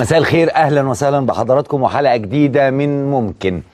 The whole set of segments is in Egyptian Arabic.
مساء الخير اهلا وسهلا بحضراتكم وحلقه جديده من ممكن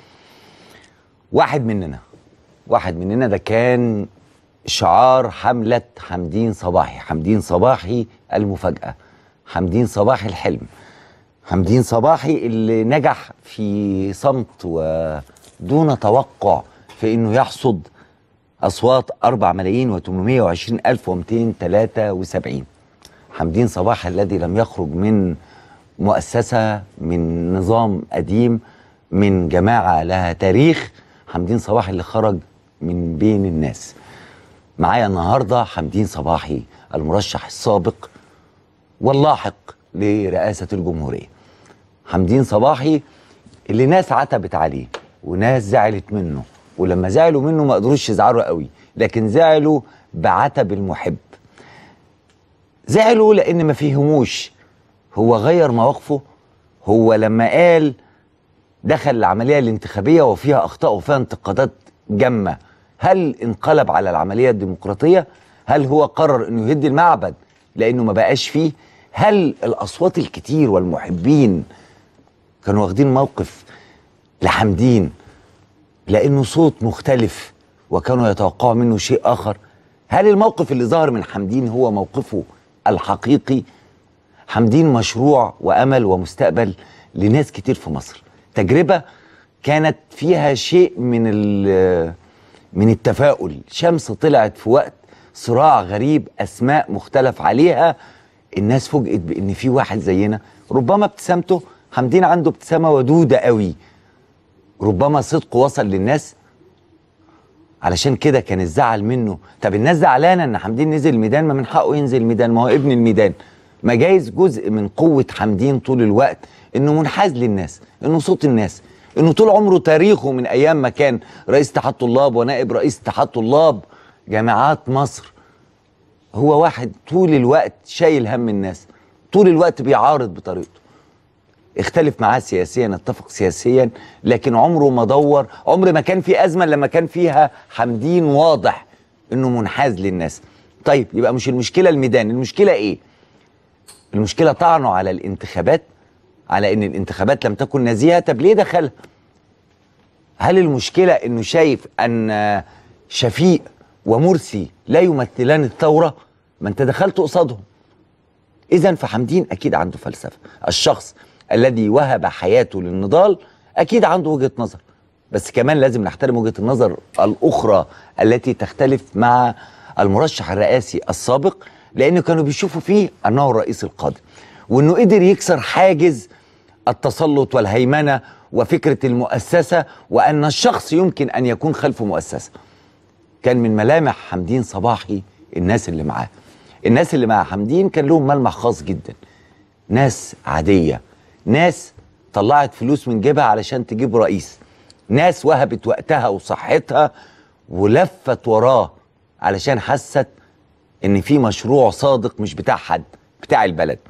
واحد مننا واحد مننا ده كان شعار حمله حمدين صباحي حمدين صباحي المفاجاه حمدين صباحي الحلم حمدين صباحي اللي نجح في صمت ودون توقع في انه يحصد اصوات 4 ملايين و820 الف و273 حمدين صباح الذي لم يخرج من مؤسسة من نظام قديم من جماعة لها تاريخ حمدين صباح اللي خرج من بين الناس معايا النهاردة حمدين صباحي المرشح السابق واللاحق لرئاسة الجمهورية حمدين صباحي اللي ناس عتبت عليه وناس زعلت منه ولما زعلوا منه ما قدروش يزعلوا قوي لكن زعلوا بعتب المحب زعلوا لان ما فهموش هو غير مواقفه هو لما قال دخل العمليه الانتخابيه وفيها اخطاء وفيها انتقادات جمه هل انقلب على العمليه الديمقراطيه هل هو قرر انه يهد المعبد لانه ما بقاش فيه هل الاصوات الكتير والمحبين كانوا واخدين موقف لحمدين لانه صوت مختلف وكانوا يتوقعوا منه شيء اخر هل الموقف اللي ظهر من حمدين هو موقفه الحقيقي حمدين مشروع وامل ومستقبل لناس كتير في مصر تجربه كانت فيها شيء من من التفاؤل شمس طلعت في وقت صراع غريب اسماء مختلف عليها الناس فوجئت بان في واحد زينا ربما ابتسامته حمدين عنده ابتسامه ودوده قوي ربما صدقه وصل للناس علشان كده كان الزعل منه طب الناس زعلانه ان حمدين نزل الميدان ما من حقه ينزل الميدان ما هو ابن الميدان ما جايز جزء من قوه حمدين طول الوقت انه منحاز للناس انه صوت الناس انه طول عمره تاريخه من ايام ما كان رئيس اتحاد طلاب ونائب رئيس اتحاد طلاب جامعات مصر هو واحد طول الوقت شايل هم الناس طول الوقت بيعارض بطريقته اختلف معاه سياسيا اتفق سياسيا لكن عمره ما دور عمر ما كان في ازمه لما كان فيها حمدين واضح انه منحاز للناس طيب يبقى مش المشكله الميدان المشكله ايه المشكله طعنوا على الانتخابات على ان الانتخابات لم تكن نزيهه طب ليه دخلها هل المشكله انه شايف ان شفيق ومرسي لا يمثلان الثوره ما انت دخلت قصادهم اذا فحمدين اكيد عنده فلسفه الشخص الذي وهب حياته للنضال اكيد عنده وجهه نظر بس كمان لازم نحترم وجهه النظر الاخرى التي تختلف مع المرشح الرئاسي السابق لان كانوا بيشوفوا فيه انه الرئيس القادم وانه قدر يكسر حاجز التسلط والهيمنه وفكره المؤسسه وان الشخص يمكن ان يكون خلف مؤسسه كان من ملامح حمدين صباحي الناس اللي معاه الناس اللي مع حمدين كان لهم ملمح خاص جدا ناس عاديه ناس طلعت فلوس من جيبها علشان تجيب رئيس ناس وهبت وقتها وصحتها ولفت وراه علشان حست ان في مشروع صادق مش بتاع حد بتاع البلد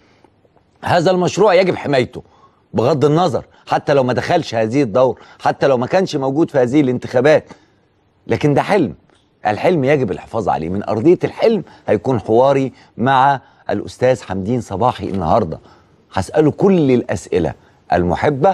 هذا المشروع يجب حمايته بغض النظر حتى لو ما دخلش هذه الدور حتى لو ما كانش موجود في هذه الانتخابات لكن ده حلم الحلم يجب الحفاظ عليه من أرضية الحلم هيكون حواري مع الأستاذ حمدين صباحي النهارده هسأله كل الأسئلة المحبة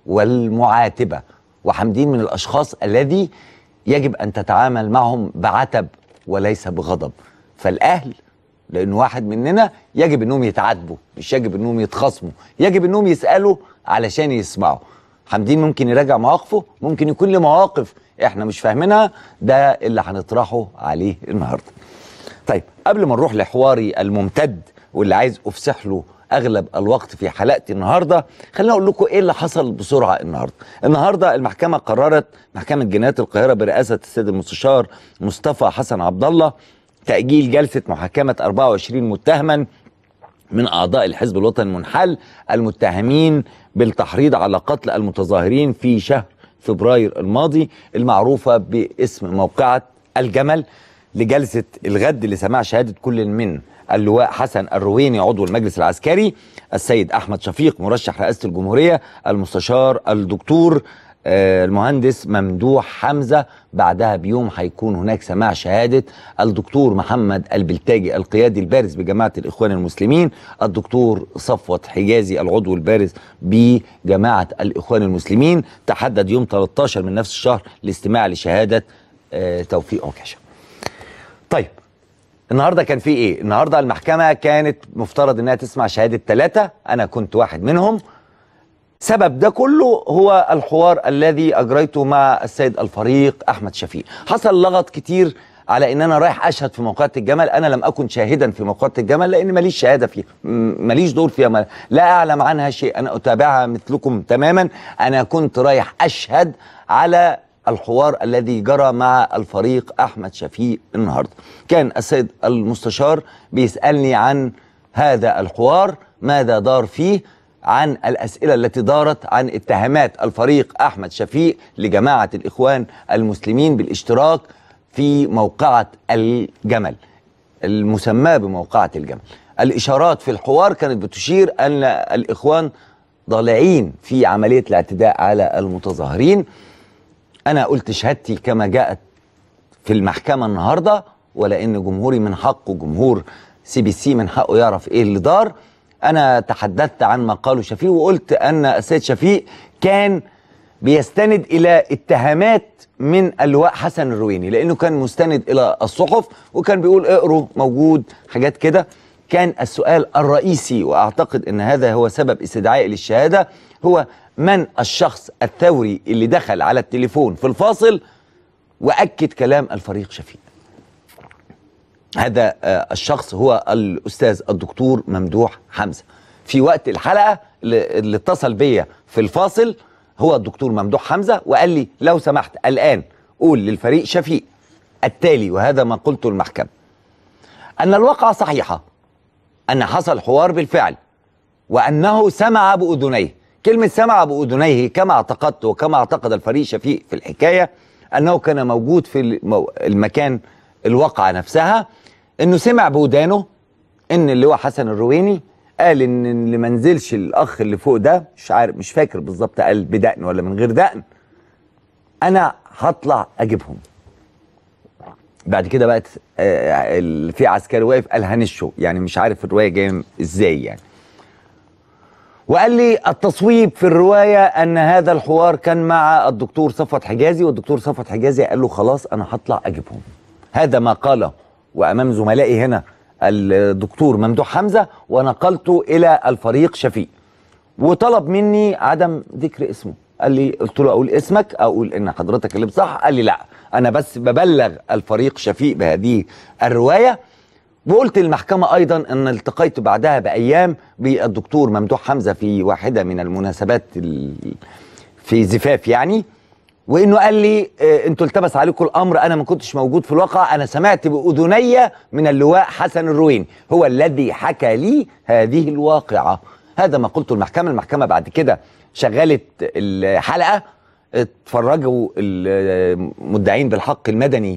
والمعاتبة وحمدين من الأشخاص الذي يجب أن تتعامل معهم بعتب وليس بغضب فالأهل لأن واحد مننا يجب أنهم يتعاتبوا مش يجب أنهم يتخاصموا يجب أنهم يسألوا علشان يسمعوا حمدين ممكن يراجع مواقفه ممكن يكون له مواقف احنا مش فاهمينها ده اللي هنطرحه عليه النهارده طيب قبل ما نروح لحواري الممتد واللي عايز افسح له اغلب الوقت في حلقتي النهارده خليني اقول لكم ايه اللي حصل بسرعه النهارده النهارده المحكمه قررت محكمه جنايات القاهره برئاسه السيد المستشار مصطفى حسن عبد الله تاجيل جلسه محاكمه 24 متهما من اعضاء الحزب الوطني المنحل المتهمين بالتحريض على قتل المتظاهرين في شهر فبراير الماضي المعروفه باسم موقعه الجمل لجلسه الغد لسماع شهاده كل من اللواء حسن الرويني عضو المجلس العسكري السيد احمد شفيق مرشح رئاسه الجمهوريه المستشار الدكتور آه، المهندس ممدوح حمزة بعدها بيوم هيكون هناك سماع شهادة الدكتور محمد البلتاجي القيادي البارز بجماعة الإخوان المسلمين الدكتور صفوت حجازي العضو البارز بجماعة الإخوان المسلمين تحدد يوم 13 من نفس الشهر الاستماع لشهادة آه، توفيق عكاشة طيب النهارده كان في ايه؟ النهارده المحكمه كانت مفترض انها تسمع شهاده ثلاثه، انا كنت واحد منهم. سبب ده كله هو الحوار الذي اجريته مع السيد الفريق احمد شفيق. حصل لغط كتير على ان انا رايح اشهد في موقعة الجمل، انا لم اكن شاهدا في موقعة الجمل لان ماليش شهاده فيها، م- ماليش دور فيها، ما- لا اعلم عنها شيء، انا اتابعها مثلكم تماما، انا كنت رايح اشهد على الحوار الذي جرى مع الفريق احمد شفيق النهارده. كان السيد المستشار بيسالني عن هذا الحوار ماذا دار فيه عن الاسئله التي دارت عن اتهامات الفريق احمد شفيق لجماعه الاخوان المسلمين بالاشتراك في موقعه الجمل المسماه بموقعه الجمل. الاشارات في الحوار كانت بتشير ان الاخوان ضالعين في عمليه الاعتداء على المتظاهرين انا قلت شهادتي كما جاءت في المحكمه النهارده ولان جمهوري من حقه جمهور سي بي سي من حقه يعرف ايه اللي دار انا تحدثت عن ما قاله شفيق وقلت ان السيد شفيق كان بيستند الى اتهامات من اللواء حسن الرويني لانه كان مستند الى الصحف وكان بيقول اقروا موجود حاجات كده كان السؤال الرئيسي واعتقد ان هذا هو سبب استدعائي للشهاده هو من الشخص الثوري اللي دخل على التليفون في الفاصل واكد كلام الفريق شفيق هذا آه، الشخص هو الاستاذ الدكتور ممدوح حمزه في وقت الحلقه اللي اللي اتصل بيا في الفاصل هو الدكتور ممدوح حمزه وقال لي لو سمحت الان قول للفريق شفيق التالي وهذا ما قلته المحكمه ان الواقعه صحيحه ان حصل حوار بالفعل وانه سمع باذنيه كلمه سمع باذنيه كما اعتقدت وكما اعتقد الفريق شفيق في الحكايه انه كان موجود في المو- المكان الواقعه نفسها انه سمع بودانه ان اللواء حسن الرويني قال ان اللي ما نزلش الاخ اللي فوق ده مش عارف مش فاكر بالظبط قال بدقن ولا من غير دقن انا هطلع اجيبهم بعد كده بقت آه، ال- في عسكري واقف قال هنشوا يعني مش عارف الروايه جايه ازاي يعني وقال لي التصويب في الروايه ان هذا الحوار كان مع الدكتور صفوت حجازي والدكتور صفوت حجازي قال له خلاص انا هطلع اجيبهم هذا ما قاله وامام زملائي هنا الدكتور ممدوح حمزه ونقلته الى الفريق شفيق وطلب مني عدم ذكر اسمه قال لي قلت له اقول اسمك اقول ان حضرتك اللي بصح قال لي لا انا بس ببلغ الفريق شفيق بهذه الروايه وقلت للمحكمة أيضا أن التقيت بعدها بأيام بالدكتور ممدوح حمزة في واحدة من المناسبات ال- في زفاف يعني وانه قال لي آه، انتوا التبس عليكم الامر انا ما كنتش موجود في الواقع انا سمعت باذني من اللواء حسن الرويني هو الذي حكى لي هذه الواقعه هذا ما قلته المحكمه المحكمه بعد كده شغلت الحلقه اتفرجوا المدعين بالحق المدني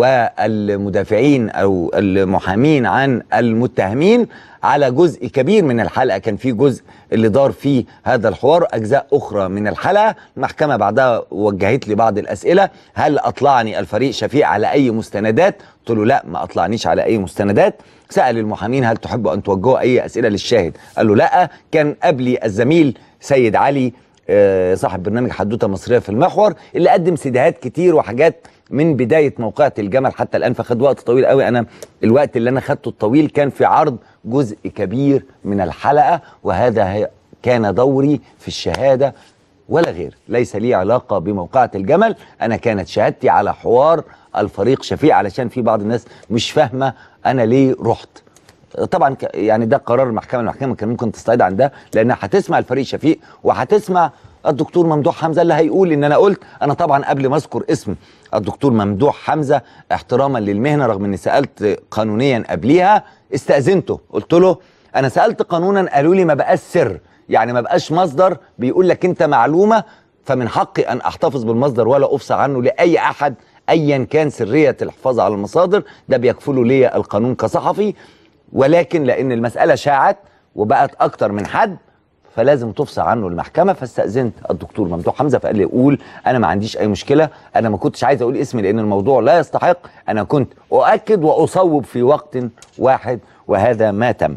والمدافعين او المحامين عن المتهمين على جزء كبير من الحلقه كان في جزء اللي دار فيه هذا الحوار اجزاء اخرى من الحلقه المحكمه بعدها وجهت لي بعض الاسئله هل اطلعني الفريق شفيق على اي مستندات قلت له لا ما اطلعنيش على اي مستندات سال المحامين هل تحبوا ان توجهوا اي اسئله للشاهد قال له لا كان قبلي الزميل سيد علي آه، صاحب برنامج حدوته مصريه في المحور اللي قدم سيديهات كتير وحاجات من بدايه موقعة الجمل حتى الان فخد وقت طويل قوي انا الوقت اللي انا خدته الطويل كان في عرض جزء كبير من الحلقه وهذا هي- كان دوري في الشهاده ولا غير ليس لي علاقه بموقعة الجمل انا كانت شهادتي على حوار الفريق شفيع علشان في بعض الناس مش فاهمه انا ليه رحت طبعا ك- يعني ده قرار المحكمه المحكمه كان ممكن تستعيد عن ده لانها هتسمع الفريق شفيق وهتسمع الدكتور ممدوح حمزه اللي هيقول ان انا قلت انا طبعا قبل ما اذكر اسم الدكتور ممدوح حمزه احتراما للمهنه رغم اني سالت قانونيا قبليها استاذنته قلت له انا سالت قانونا قالوا لي ما بقاش سر يعني ما بقاش مصدر بيقول لك انت معلومه فمن حقي ان احتفظ بالمصدر ولا افصح عنه لاي احد ايا كان سريه الحفاظ على المصادر ده بيكفله لي القانون كصحفي ولكن لان المساله شاعت وبقت اكتر من حد فلازم تفصل عنه المحكمه فاستاذنت الدكتور ممدوح حمزه فقال لي قول انا ما عنديش اي مشكله انا ما كنتش عايز اقول اسمي لان الموضوع لا يستحق انا كنت اؤكد واصوب في وقت واحد وهذا ما تم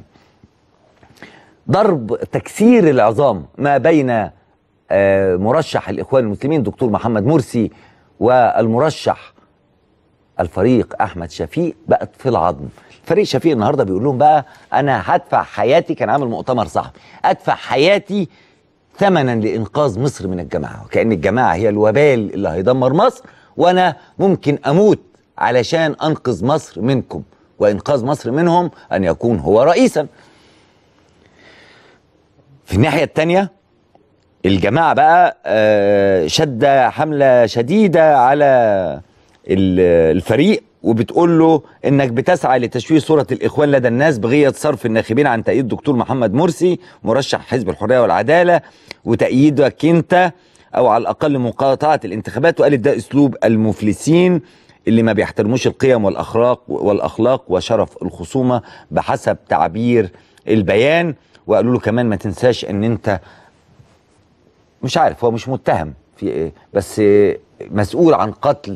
ضرب تكسير العظام ما بين آه، مرشح الاخوان المسلمين دكتور محمد مرسي والمرشح الفريق احمد شفيق بقت في العظم فريق شفيق النهارده بيقول لهم بقى انا هدفع حياتي كان عامل مؤتمر صحفي ادفع حياتي ثمنا لانقاذ مصر من الجماعه وكان الجماعه هي الوبال اللي هيدمر مصر وانا ممكن اموت علشان انقذ مصر منكم وانقاذ مصر منهم ان يكون هو رئيسا في الناحيه الثانيه الجماعه بقى آه، شد حمله شديده على ال- الفريق وبتقول له انك بتسعى لتشويه صوره الاخوان لدى الناس بغيه صرف الناخبين عن تأييد الدكتور محمد مرسي مرشح حزب الحريه والعداله وتأييدك انت او على الاقل مقاطعه الانتخابات وقالت ده اسلوب المفلسين اللي ما بيحترموش القيم والاخلاق والاخلاق وشرف الخصومه بحسب تعبير البيان وقالوا له كمان ما تنساش ان انت مش عارف هو مش متهم في ايه بس مسؤول عن قتل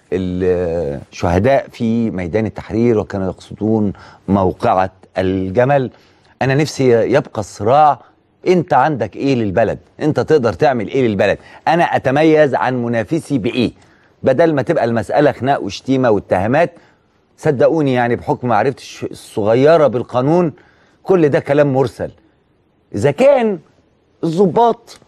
الشهداء في ميدان التحرير وكانوا يقصدون موقعة الجمل انا نفسي يبقى الصراع انت عندك ايه للبلد انت تقدر تعمل ايه للبلد انا اتميز عن منافسي بايه بدل ما تبقى المسألة خناق وشتيمة واتهامات صدقوني يعني بحكم معرفتي الصغيرة بالقانون كل ده كلام مرسل اذا كان الضباط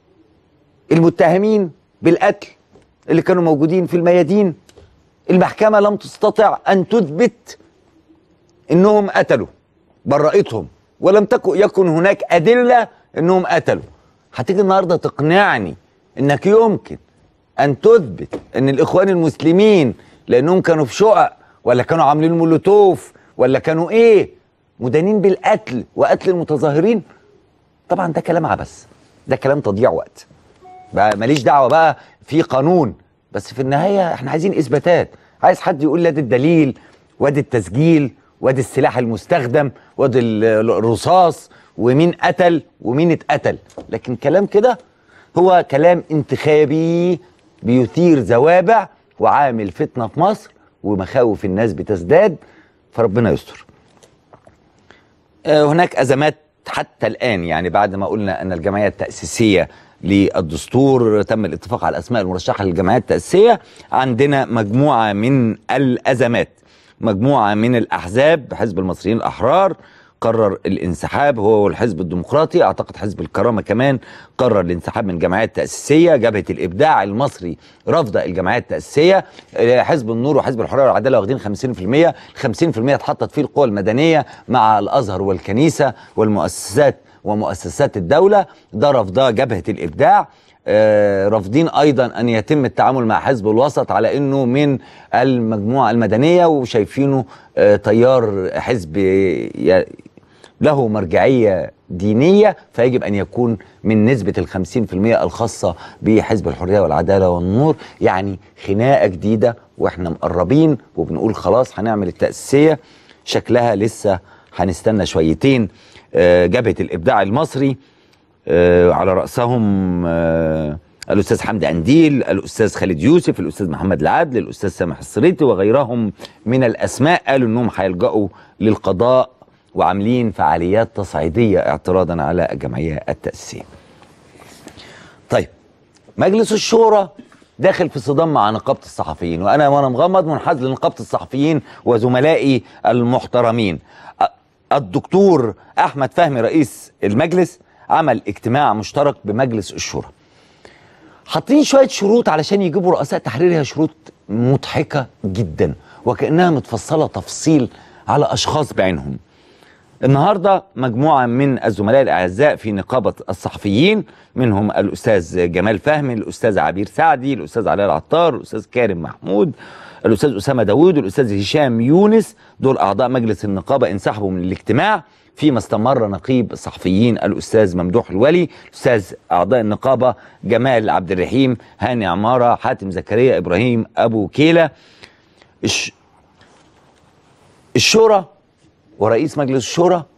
المتهمين بالقتل اللي كانوا موجودين في الميادين المحكمة لم تستطع أن تثبت أنهم قتلوا برأتهم ولم تكن يكن هناك أدلة أنهم قتلوا هتيجي النهاردة تقنعني أنك يمكن أن تثبت أن الإخوان المسلمين لأنهم كانوا في شقق ولا كانوا عاملين مولوتوف ولا كانوا إيه مدانين بالقتل وقتل المتظاهرين طبعا ده كلام عبث ده كلام تضييع وقت بقى ماليش دعوه بقى في قانون بس في النهايه احنا عايزين اثباتات عايز حد يقول لي ادي الدليل وادي التسجيل وادي السلاح المستخدم وادي ال- الرصاص ومين قتل ومين اتقتل لكن كلام كده هو كلام انتخابي بيثير زوابع وعامل فتنه في مصر ومخاوف الناس بتزداد فربنا يستر آه، هناك ازمات حتى الان يعني بعد ما قلنا ان الجمعيه التاسيسيه للدستور تم الاتفاق على الاسماء المرشحه للجمعيه التاسيسيه عندنا مجموعه من الازمات مجموعه من الاحزاب حزب المصريين الاحرار قرر الانسحاب هو والحزب الديمقراطي اعتقد حزب الكرامه كمان قرر الانسحاب من الجمعيه التاسيسيه جبهه الابداع المصري رفض الجمعيه التاسيسيه آه، حزب النور وحزب الحريه والعداله واخدين 50% ال 50% اتحطت فيه القوى المدنيه مع الازهر والكنيسه والمؤسسات ومؤسسات الدوله ده رفضها جبهه الابداع آه، رافضين ايضا ان يتم التعامل مع حزب الوسط على انه من المجموعه المدنيه وشايفينه آه، تيار حزب ي- له مرجعية دينية فيجب أن يكون من نسبة الخمسين في المية الخاصة بحزب الحرية والعدالة والنور يعني خناقة جديدة وإحنا مقربين وبنقول خلاص هنعمل التأسيسية شكلها لسه هنستنى شويتين آه، جبهة الإبداع المصري آه، على رأسهم آه، الأستاذ حمدي أنديل الأستاذ خالد يوسف الأستاذ محمد العدل الأستاذ سامح الصريطي وغيرهم من الأسماء قالوا أنهم هيلجأوا للقضاء وعاملين فعاليات تصعيدية اعتراضا على الجمعية التأسيسية طيب مجلس الشورى داخل في صدام مع نقابة الصحفيين وأنا وأنا مغمض منحاز لنقابة الصحفيين وزملائي المحترمين أ- الدكتور أحمد فهمي رئيس المجلس عمل اجتماع مشترك بمجلس الشورى حاطين شويه شروط علشان يجيبوا رؤساء تحرير هي شروط مضحكه جدا وكانها متفصله تفصيل على اشخاص بعينهم النهارده مجموعه من الزملاء الاعزاء في نقابه الصحفيين منهم الاستاذ جمال فهمي الاستاذ عبير سعدي الاستاذ علاء العطار الاستاذ كارم محمود الاستاذ اسامه داوود والاستاذ هشام يونس دول اعضاء مجلس النقابه انسحبوا من الاجتماع فيما استمر نقيب الصحفيين الاستاذ ممدوح الولي الاستاذ اعضاء النقابه جمال عبد الرحيم هاني عماره حاتم زكريا ابراهيم ابو كيله الش... الشورى ورئيس مجلس الشورى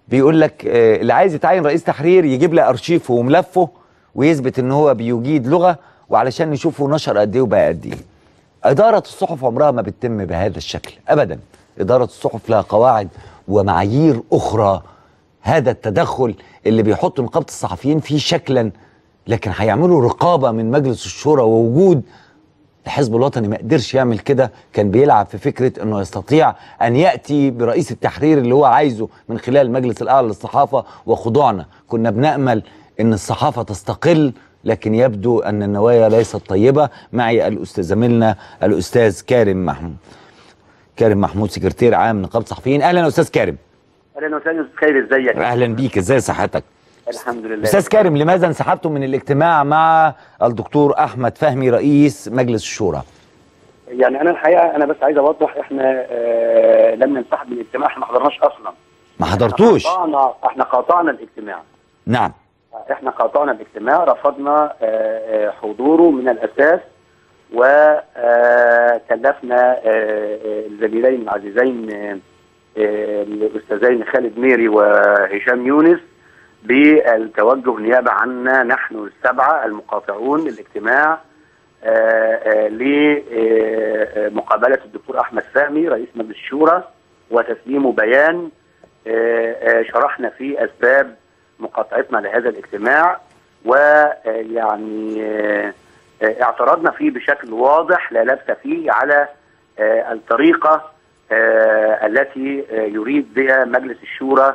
بيقول لك آه، اللي عايز يتعين رئيس تحرير يجيب لي ارشيفه وملفه ويثبت ان هو بيجيد لغه وعلشان نشوفه نشر قد ايه وبقى قد ايه اداره الصحف عمرها ما بتتم بهذا الشكل ابدا اداره الصحف لها قواعد ومعايير اخرى هذا التدخل اللي بيحط نقابه الصحفيين فيه شكلا لكن هيعملوا رقابه من مجلس الشورى ووجود الحزب الوطني ما قدرش يعمل كده كان بيلعب في فكره انه يستطيع ان ياتي برئيس التحرير اللي هو عايزه من خلال المجلس الاعلى للصحافه وخضوعنا كنا بنامل ان الصحافه تستقل لكن يبدو ان النوايا ليست طيبه معي الاستاذ زميلنا الاستاذ كارم محمود كارم محمود سكرتير عام نقابه الصحفيين اهلا استاذ كارم اهلا وسهلا استاذ خير ازيك اهلا بيك ازاي صحتك الحمد لله استاذ كارم لماذا انسحبتم من الاجتماع مع الدكتور احمد فهمي رئيس مجلس الشورى يعني انا الحقيقه انا بس عايز اوضح احنا آه لم ننسحب من الاجتماع احنا ما حضرناش اصلا ما حضرتوش احنا قاطعنا احنا قاطعنا الاجتماع نعم احنا قاطعنا الاجتماع رفضنا آه، آه، حضوره من الاساس وكلفنا الزميلين العزيزين آه، آه، الاستاذين خالد ميري وهشام يونس بالتوجه نيابه عنا نحن السبعه المقاطعون الاجتماع لمقابله الدكتور احمد فهمي رئيس مجلس الشورى وتسليمه بيان آه، آه، شرحنا فيه اسباب مقاطعتنا لهذا الاجتماع ويعني اعترضنا فيه بشكل واضح لا لبس فيه على آه، الطريقة آه، التي آه، يريد بها مجلس الشورى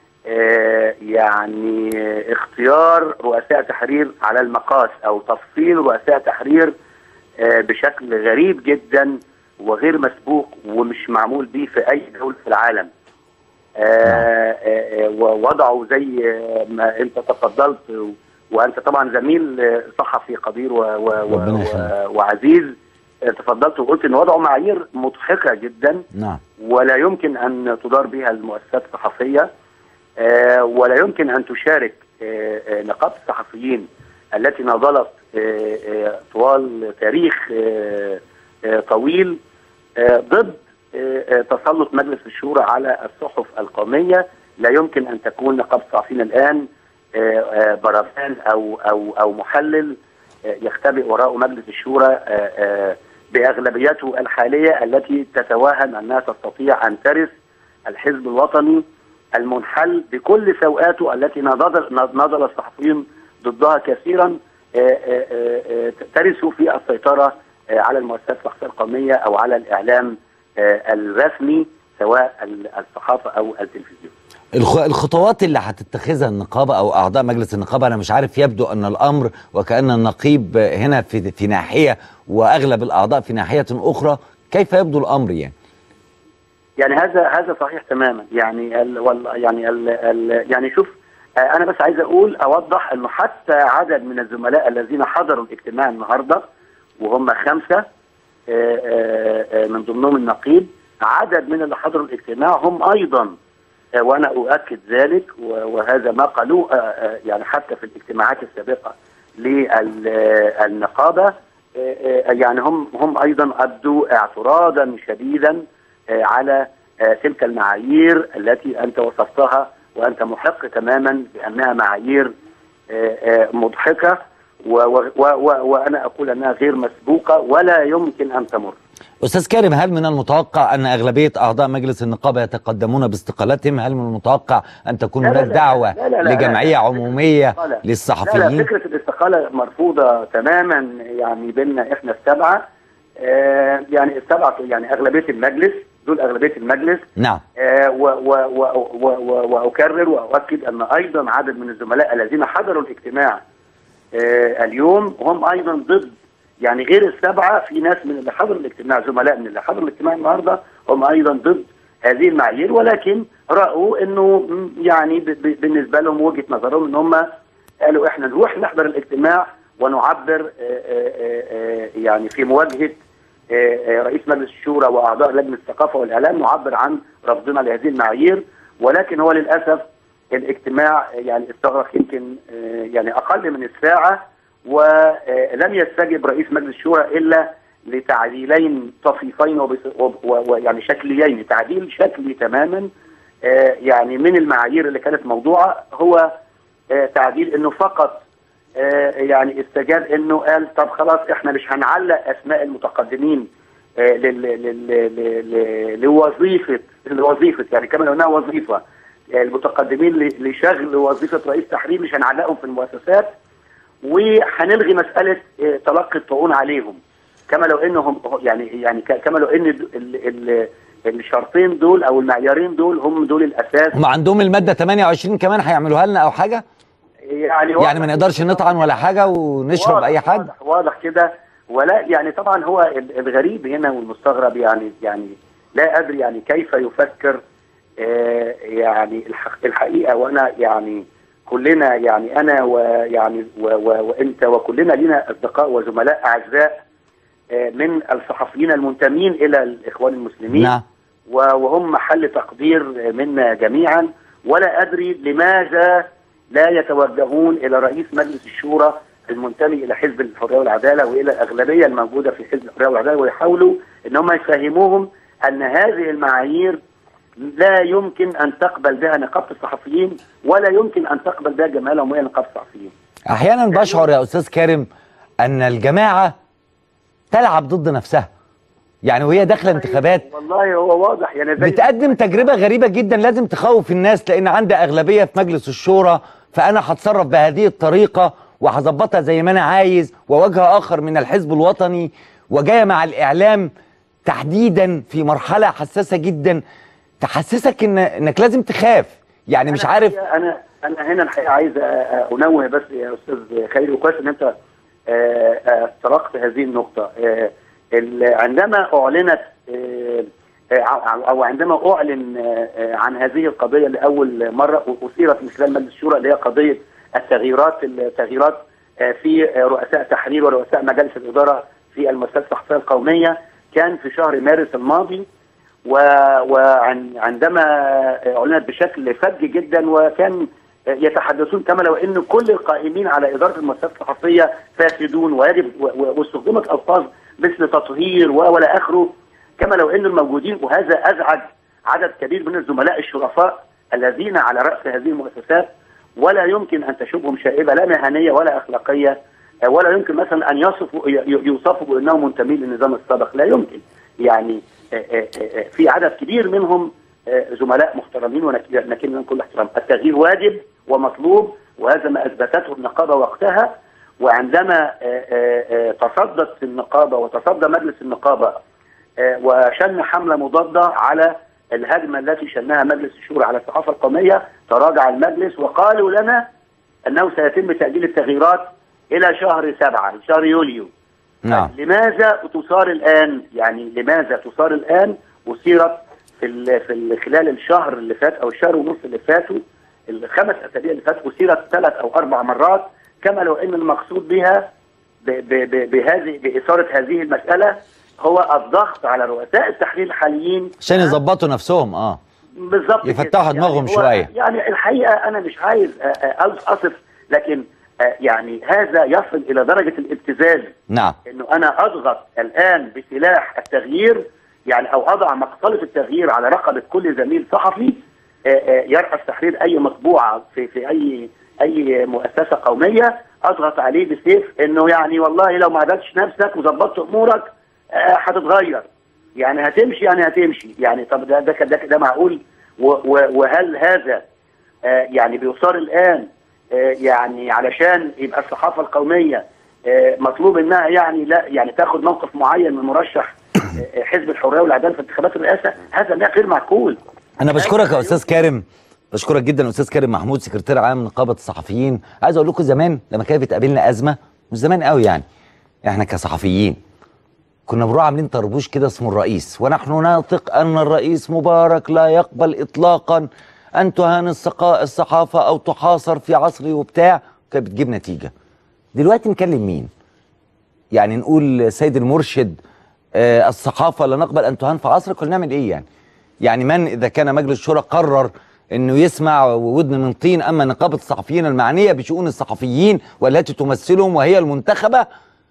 آه، يعني آه، اختيار رؤساء تحرير على المقاس او تفصيل رؤساء تحرير آه، بشكل غريب جدا وغير مسبوق ومش معمول به في اي دولة في العالم آه، آه، آه، ووضعوا زي آه، ما انت تفضلت و- وانت طبعا زميل آه، صحفي قدير و و و ربنا و يخليك. وعزيز آه، تفضلت وقلت ان وضعوا معايير مضحكه جدا نعم ولا يمكن ان تدار بها المؤسسات الصحفيه آه، ولا يمكن ان تشارك آه، آه، نقابه الصحفيين التي ناضلت آه، آه، طوال تاريخ آه، آه، طويل آه، ضد آه، آه، تسلط مجلس الشورى على الصحف القوميه لا يمكن ان تكون نقابه الصحفيين الان آه، آه، برلمان او او او محلل آه، يختبئ وراء مجلس الشورى آه، آه، باغلبيته الحاليه التي تتوهم انها تستطيع ان ترث الحزب الوطني المنحل بكل سوءاته التي نضل نضل الصحفيين ضدها كثيرا آه، آه، آه، آه، ترث في السيطره آه، على المؤسسات الصحفيه القوميه او على الاعلام آه، الرسمي سواء ال- الصحافه او التلفزيون. الخ- الخطوات اللي هتتخذها النقابه او اعضاء مجلس النقابه انا مش عارف يبدو ان الامر وكان النقيب هنا في في ناحيه واغلب الاعضاء في ناحيه اخرى كيف يبدو الامر يعني يعني هذا هذا صحيح تماما يعني ال وال يعني ال ال يعني شوف آه، انا بس عايز اقول اوضح انه حتى عدد من الزملاء الذين حضروا الاجتماع النهارده وهم خمسه آه، آه، آه، من ضمنهم النقيب عدد من اللي حضروا الاجتماع هم ايضا آه، وانا اؤكد ذلك و- وهذا ما قالوه آه، آه، يعني حتى في الاجتماعات السابقه للنقابه آه، آه، يعني هم هم ايضا ابدوا اعتراضا شديدا آه، على آه، تلك المعايير التي انت وصفتها وانت محق تماما بانها معايير آه، آه، مضحكه و- و- و- و- وانا اقول انها غير مسبوقه ولا يمكن ان تمر. استاذ كارم هل من المتوقع ان اغلبيه اعضاء مجلس النقابه يتقدمون باستقالتهم هل من المتوقع ان تكون لا لا هناك لا دعوه لا لا لا لجمعيه لا. عموميه لا لا. لا للصحفيين لا فكره الاستقاله مرفوضه تماما يعني بيننا احنا السبعه آه يعني السبعه يعني اغلبيه المجلس دول اغلبيه المجلس نعم آه و و و و و واكرر واؤكد ان ايضا عدد من الزملاء الذين حضروا الاجتماع آه اليوم هم ايضا ضد يعني غير السبعه في ناس من اللي حضروا الاجتماع زملاء من اللي حضروا الاجتماع النهارده هم ايضا ضد هذه المعايير ولكن راوا انه م- يعني ب- ب- بالنسبه لهم وجهه نظرهم ان هم قالوا احنا نروح نحضر الاجتماع ونعبر آه، آه، آه، آه، يعني في مواجهه آه، آه، رئيس مجلس الشورى واعضاء لجنه الثقافه والاعلام نعبر عن رفضنا لهذه المعايير ولكن هو للاسف الاجتماع يعني استغرق يمكن آه، يعني اقل من الساعه ولم يستجب رئيس مجلس الشورى الا لتعديلين طفيفين وبس- و- و- ويعني شكليين تعديل شكلي تماما آه، يعني من المعايير اللي كانت موضوعه هو آه، تعديل انه فقط آه، يعني استجاب انه قال طب خلاص احنا مش هنعلق اسماء المتقدمين آه، لل- لل- لل- لل- لوظيفه لوظيفه يعني كما لو انها وظيفه آه، المتقدمين ل- لشغل وظيفه رئيس تحرير مش هنعلقهم في المؤسسات وهنلغي مساله آه، تلقي الطعون عليهم كما لو انهم يعني يعني ك- كما لو ان ال- ال- الشرطين دول او المعيارين دول هم دول الاساس هم عندهم الماده 28 كمان هيعملوها لنا او حاجه يعني يعني ما نقدرش نطعن ولا حاجه ونشرب واضح- اي حاجه واضح, واضح كده ولا يعني طبعا هو ال- الغريب هنا والمستغرب يعني يعني لا ادري يعني كيف يفكر آه يعني الح- الحقيقه وانا يعني كلنا يعني انا ويعني و و وانت وكلنا لنا اصدقاء وزملاء اعزاء آه من الصحفيين المنتمين الى الاخوان المسلمين نعم و- وهم محل تقدير منا جميعا ولا ادري لماذا لا يتوجهون الى رئيس مجلس الشورى المنتمي الى حزب الحريه والعداله والى الاغلبيه الموجوده في حزب الحريه والعداله ويحاولوا ان هم يفهموهم ان هذه المعايير لا يمكن ان تقبل بها نقابه الصحفيين ولا يمكن ان تقبل بها الجمعيه العموميه لنقابه الصحفيين. احيانا بشعر يا استاذ كارم ان الجماعه تلعب ضد نفسها يعني وهي داخله انتخابات والله هو واضح يعني زي بتقدم تجربه غريبه جدا لازم تخوف الناس لان عندي اغلبيه في مجلس الشورى فانا هتصرف بهذه الطريقه وهظبطها زي ما انا عايز ووجه اخر من الحزب الوطني وجايه مع الاعلام تحديدا في مرحله حساسه جدا تحسسك ان انك لازم تخاف يعني مش أنا عارف الحقيقة انا انا هنا الحقيقه عايز أ- أ- انوه بس يا استاذ خيري وكويس ان انت آه، آه، طرقت هذه النقطه آه، ال- عندما اعلنت آه، آه، ع- او عندما اعلن آه، آه، عن هذه القضيه لاول مره اثيرت من خلال مجلس الشورى اللي هي قضيه التغييرات التغييرات آه، في آه، رؤساء تحرير ورؤساء مجالس الاداره في المؤسسات الصحفيه القوميه كان في شهر مارس الماضي وعندما اعلنت بشكل فج جدا وكان يتحدثون كما لو ان كل القائمين على اداره المؤسسات الصحفيه فاسدون ويجب و- و- واستخدمت الفاظ مثل تطهير و- ولا اخره كما لو ان الموجودين وهذا ازعج عدد كبير من الزملاء الشرفاء الذين على راس هذه المؤسسات ولا يمكن ان تشوبهم شائبه لا مهنيه ولا اخلاقيه آه، ولا يمكن مثلا ان يصفوا ي- ي- يوصفوا بانهم منتمين للنظام السابق لا يمكن يعني آه، آه، آه، في عدد كبير منهم آه، زملاء محترمين ونكن لهم كل احترام التغيير واجب ومطلوب وهذا ما اثبتته النقابه وقتها وعندما آه، آه، آه، تصدت النقابه وتصدى مجلس النقابه آه، وشن حمله مضاده على الهجمه التي شنها مجلس الشورى على الصحافه القوميه تراجع المجلس وقالوا لنا انه سيتم تاجيل التغييرات الى شهر سبعه شهر يوليو نعم لماذا تثار الان يعني لماذا تثار الان اثيرت في ال في ال خلال الشهر اللي فات او الشهر ونص اللي فاتوا الخمس اسابيع اللي فاتوا اثيرت ثلاث او اربع مرات كما لو ان المقصود بها ب- ب- ب- بهذه باثاره هذه المساله هو الضغط على رؤساء التحرير الحاليين عشان يظبطوا نفسهم اه بالظبط يفتحوا كده. دماغهم هو- شوية. يعني الحقيقه انا مش عايز آه، آه، اصف لكن آه، يعني هذا يصل الى درجه الابتذال نعم انه انا اضغط الان بسلاح التغيير يعني او اضع مقتله التغيير على رقبه كل زميل صحفي آه، آه، يرأس تحرير اي مطبوعه في في اي اي مؤسسه قوميه اضغط عليه بسيف انه يعني والله لو ما عدلتش نفسك وظبطت امورك آه، هتتغير يعني هتمشي يعني هتمشي يعني طب ده ده ده, ده معقول و- و- وهل هذا آه، يعني بيصار الان آه، يعني علشان يبقى الصحافه القوميه آه، مطلوب انها يعني لا يعني تاخد موقف معين من مرشح آه، حزب الحريه والعداله في انتخابات الرئاسه هذا لا غير معقول انا بشكرك يا استاذ كارم بشكرك جدا استاذ كارم محمود سكرتير عام نقابه الصحفيين عايز اقول لكم زمان لما كانت بتقابلنا ازمه مش زمان قوي يعني احنا كصحفيين كنا بنروح عاملين طربوش كده اسمه الرئيس ونحن نثق ان الرئيس مبارك لا يقبل اطلاقا ان تهان الصقا- الصحافه او تحاصر في عصره وبتاع كانت بتجيب نتيجه دلوقتي نكلم مين يعني نقول سيد المرشد آه، الصحافه لا نقبل ان تهان في عصرك ولا نعمل ايه يعني يعني من اذا كان مجلس الشورى قرر انه يسمع ودن من طين اما نقابه الصحفيين المعنيه بشؤون الصحفيين والتي تمثلهم وهي المنتخبه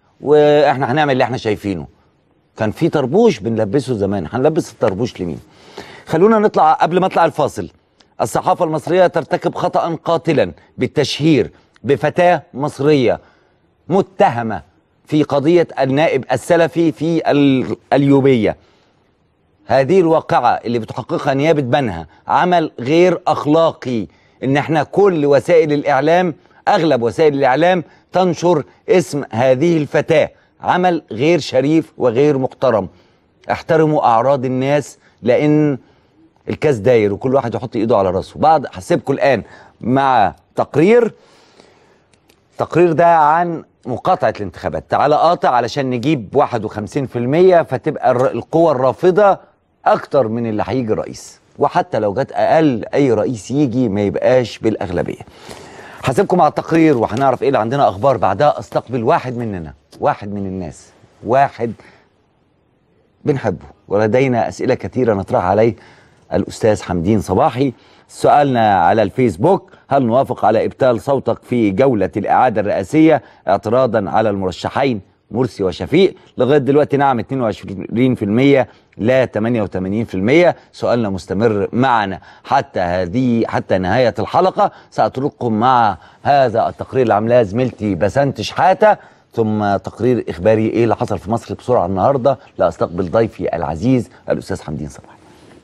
واحنا هنعمل اللي احنا شايفينه كان في طربوش بنلبسه زمان هنلبس الطربوش لمين خلونا نطلع قبل ما اطلع الفاصل الصحافة المصرية ترتكب خطأ قاتلا بالتشهير بفتاة مصرية متهمة في قضية النائب السلفي في ال- اليوبية هذه الواقعة اللي بتحققها نيابة بنها عمل غير أخلاقي إن احنا كل وسائل الإعلام أغلب وسائل الإعلام تنشر اسم هذه الفتاة عمل غير شريف وغير محترم احترموا أعراض الناس لأن الكاس داير وكل واحد يحط إيده على راسه بعد هسيبكم الآن مع تقرير التقرير ده عن مقاطعة الانتخابات تعال قاطع علشان نجيب 51% فتبقى الر- القوى الرافضة أكتر من اللي هيجي رئيس وحتى لو جت أقل أي رئيس يجي ما يبقاش بالأغلبية هسيبكم مع التقرير وهنعرف ايه اللي عندنا اخبار بعدها استقبل واحد مننا واحد من الناس واحد بنحبه ولدينا اسئله كثيره نطرحها عليه الاستاذ حمدين صباحي سؤالنا على الفيسبوك هل نوافق على ابطال صوتك في جوله الاعاده الرئاسيه اعتراضا على المرشحين مرسي وشفيق لغايه دلوقتي نعم 22% لا 88% سؤالنا مستمر معنا حتى هذه حتى نهايه الحلقه ساترككم مع هذا التقرير اللي عاملاه زميلتي بسنت شحاته ثم تقرير اخباري ايه اللي حصل في مصر بسرعه النهارده لاستقبل ضيفي العزيز الاستاذ حمدين صباحي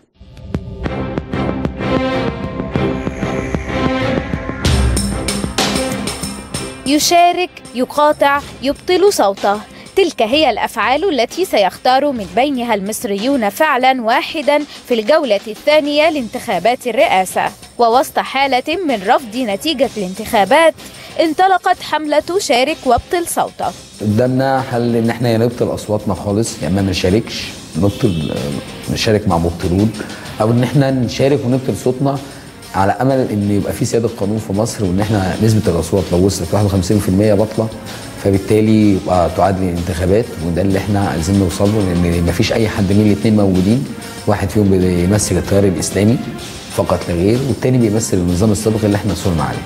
يشارك يقاطع يبطل صوته تلك هي الافعال التي سيختار من بينها المصريون فعلا واحدا في الجوله الثانيه لانتخابات الرئاسه ووسط حاله من رفض نتيجه الانتخابات انطلقت حمله شارك وابطل صوتك قدامنا حل ان احنا يا نبطل اصواتنا خالص يعني ما نشاركش نبطل آه، نشارك مع مبطلون او ان احنا نشارك ونبطل صوتنا على امل ان يبقى في سياده قانون في مصر وان احنا نسبه الاصوات لو وصلت 51% باطله فبالتالي يبقى تعاد الانتخابات وده اللي احنا عايزين نوصل له لان ما فيش اي حد من الاثنين موجودين واحد فيهم بيمثل التيار الاسلامي فقط لا غير والتاني بيمثل النظام السابق اللي احنا صرنا عليه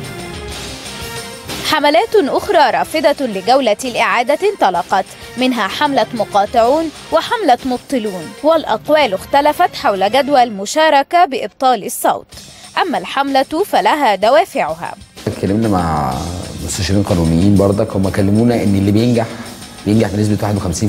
حملات أخرى رافضة لجولة الإعادة انطلقت منها حملة مقاطعون وحملة مبطلون والأقوال اختلفت حول جدوى المشاركة بإبطال الصوت أما الحملة فلها دوافعها اتكلمنا مع مستشارين قانونيين برضك هم كلمونا ان اللي بينجح بينجح بنسبه 51%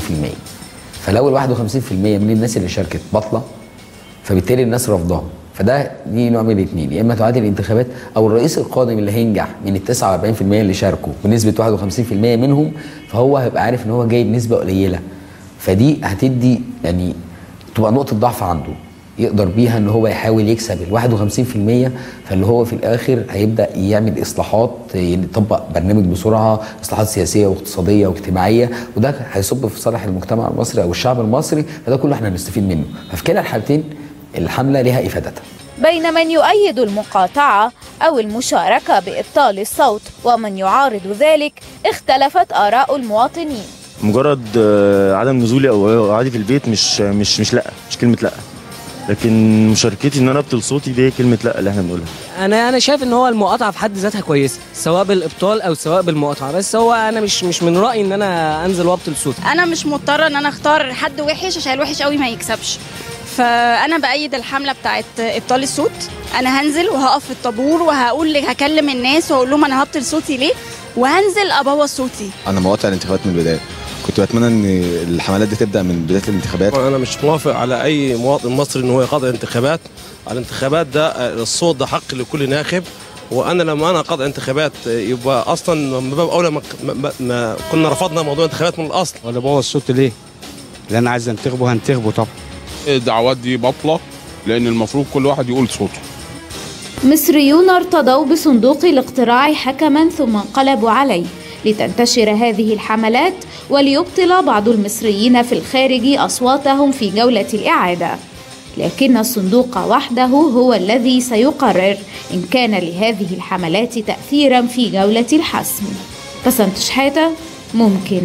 فلو ال 51% من الناس اللي شاركت باطله فبالتالي الناس رافضاها فده دي نوع من الاثنين يا اما تعادل الانتخابات او الرئيس القادم اللي هينجح من ال 49% اللي شاركوا بنسبه 51% منهم فهو هيبقى عارف ان هو جايب نسبه قليله فدي هتدي يعني تبقى نقطه ضعف عنده يقدر بيها ان هو يحاول يكسب ال 51% فاللي هو في الاخر هيبدا يعمل اصلاحات يطبق برنامج بسرعه اصلاحات سياسيه واقتصاديه واجتماعيه وده هيصب في صالح المجتمع المصري او الشعب المصري فده كله احنا هنستفيد منه ففي كلا الحالتين الحمله ليها افادتها بين من يؤيد المقاطعة أو المشاركة بإبطال الصوت ومن يعارض ذلك اختلفت آراء المواطنين مجرد آه، عدم نزولي او قعدي في البيت مش مش مش لا مش كلمه لا لكن مشاركتي ان انا ابطل صوتي دي كلمه لا اللي احنا بنقولها انا انا شايف ان هو المقاطعه في حد ذاتها كويسه سواء بالابطال او سواء بالمقاطعه بس هو انا مش مش من رايي ان انا انزل وابطل صوتي انا مش مضطره ان انا اختار حد وحش عشان الوحش قوي ما يكسبش فانا بايد الحمله بتاعت ابطال الصوت انا هنزل وهقف في الطابور وهقول هكلم الناس واقول لهم انا هبطل صوتي ليه وهنزل ابوظ صوتي انا مقاطع الانتخابات من البدايه كنت بتمنى ان الحملات دي تبدا من بدايه الانتخابات انا مش موافق على اي مواطن مصري ان هو يقاطع انتخابات الانتخابات ده الصوت ده حق لكل ناخب وانا لما انا قاطع انتخابات يبقى اصلا من باب اولى ما, ما, ما كنا رفضنا موضوع الانتخابات من الاصل ولا بوظ صوت ليه؟ اللي انا عايز انتخبه هنتخبه طبعا الدعوات دي باطله لان المفروض كل واحد يقول صوته مصريون ارتضوا بصندوق الاقتراع حكما ثم انقلبوا عليه لتنتشر هذه الحملات وليبطل بعض المصريين في الخارج اصواتهم في جوله الاعاده لكن الصندوق وحده هو الذي سيقرر ان كان لهذه الحملات تاثيرا في جوله الحسم بسنت شحاته ممكن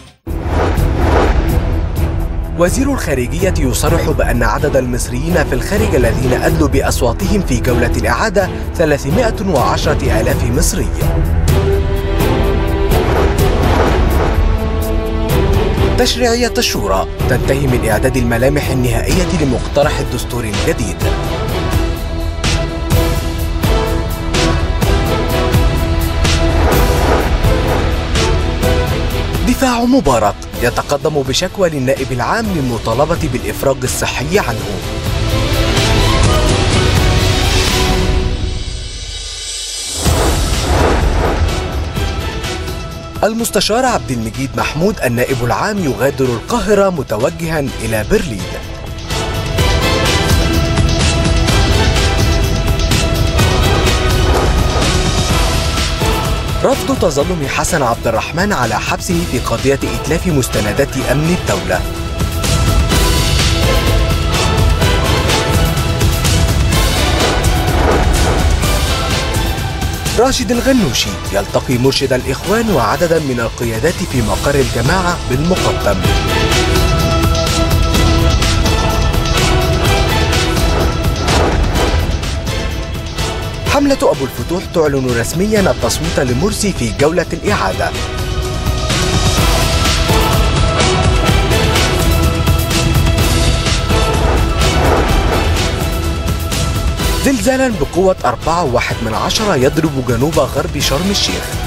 وزير الخارجية يصرح بأن عدد المصريين في الخارج الذين أدلوا بأصواتهم في جولة الإعادة 310 آلاف مصري تشريعية الشورى تنتهي من إعداد الملامح النهائية لمقترح الدستور الجديد دفاع مبارك يتقدم بشكوى للنائب العام للمطالبة بالإفراج الصحي عنه المستشار عبد المجيد محمود النائب العام يغادر القاهرة متوجها إلى برلين رفض تظلم حسن عبد الرحمن على حبسه في قضية إتلاف مستندات أمن الدولة راشد الغنوشي يلتقي مرشد الإخوان وعددا من القيادات في مقر الجماعة بالمقدم حملة أبو الفتوح تعلن رسميا التصويت لمرسي في جولة الإعادة زلزالا بقوة 4.1 من عشرة يضرب جنوب غرب شرم الشيخ